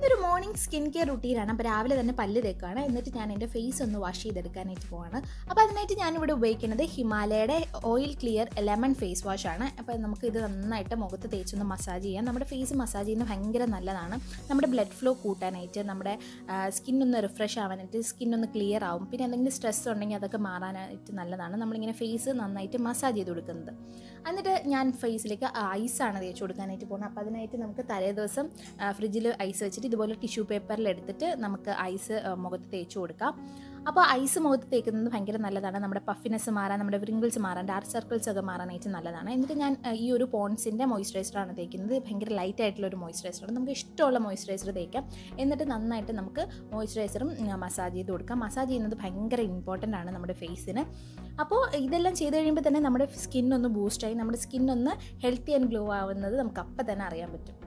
ഇതൊരു morning skin care റുട്ടീനാണ് അപ്പോൾ രാവിലെ തന്നെ പല്ല് തേക്കാണ് എന്നിട്ട് ഞാൻ എൻ്റെ ഫേസ് ഒന്ന് വാഷ് ചെയ്തെടുക്കാനായിട്ട് പോവാണ് അപ്പോൾ അതിനായിട്ട് ഞാനിവിടെ ഉപയോഗിക്കുന്നത് ഹിമാലയയുടെ oil clear lemon face wash ആണ് അപ്പോൾ നമുക്ക് ഇത് നന്നായിട്ട് മുഖത്ത് തേച്ചൊന്ന് മസാജ് ചെയ്യാം നമ്മുടെ ഫേസ് മസാജ് ചെയ്യുന്നത് ഭയങ്കര നല്ലതാണ് നമ്മുടെ ബ്ലഡ് ഫ്ലോ കൂട്ടാനായിട്ട് നമ്മുടെ സ്കിൻ ഒന്ന് റിഫ്രഷ് ആവാനായിട്ട് സ്കിൻ ഒന്ന് ക്ലിയർ ആവും പിന്നെ എന്തെങ്കിലും സ്ട്രെസ് ഉണ്ടെങ്കിൽ അതൊക്കെ മാറാനായിട്ട് നല്ലതാണ് നമ്മളിങ്ങനെ ഫേസ് നന്നായിട്ട് മസാജ് ചെയ്ത് കൊടുക്കുന്നത് എന്നിട്ട് ഞാൻ ഫേസിലേക്ക് ഐസാണ് തേച്ച് കൊടുക്കാനായിട്ട് പോകുന്നത് അപ്പോൾ അതിനായിട്ട് നമുക്ക് തലേ ദിവസം ഫ്രിഡ്ജിൽ ഐസ് വെച്ചിട്ട് ഇതുപോലെ ടിഷ്യൂ പേപ്പറിൽ എടുത്തിട്ട് നമുക്ക് ഐസ് മുഖത്ത് തേച്ച് കൊടുക്കാം അപ്പോൾ ഐസ് മുഖത്ത് തേക്കുന്നത് ഭയങ്കര നല്ലതാണ് നമ്മുടെ പഫിനെസ് മാറാൻ നമ്മുടെ വ്രിങ്കിൾസ് മാറാൻ ഡാർക്ക് സർക്കിൾസ് ഒക്കെ മാറാനായിട്ട് നല്ലതാണ് എന്നിട്ട് ഞാൻ ആ, ഈ ഒരു പോൺസിൻ്റെ മോയ്സ്ചറൈസറാണ് തേക്കുന്നത് ഭയങ്കര ലൈറ്റ് ആയിട്ടുള്ള ഒരു മോയ്സ്ചറൈസറാണ് നമുക്ക് ഇഷ്ടമുള്ള മോയ്സ്ചറൈസർ തേക്കാം എന്നിട്ട് നന്നായിട്ട് നമുക്ക് മോയ്സ്ചറൈസറും മസാജ് ചെയ്ത് കൊടുക്കാം മസാജ് ചെയ്യുന്നത് ഭയങ്കര ഇമ്പോർട്ടൻ്റ് ആണ് നമ്മുടെ ഫേസിന് അപ്പോൾ ഇതെല്ലാം ചെയ്ത് കഴിയുമ്പോൾ തന്നെ നമ്മുടെ സ്കിൻ ഒന്ന് ബൂസ്റ്റായി നമ്മുടെ സ്കിൻ ഒന്ന് ഹെൽത്തി ആൻഡ് ഗ്ലോ ആവുന്നത് നമുക്ക് അപ്പം തന്നെ അറിയാൻ പറ്റും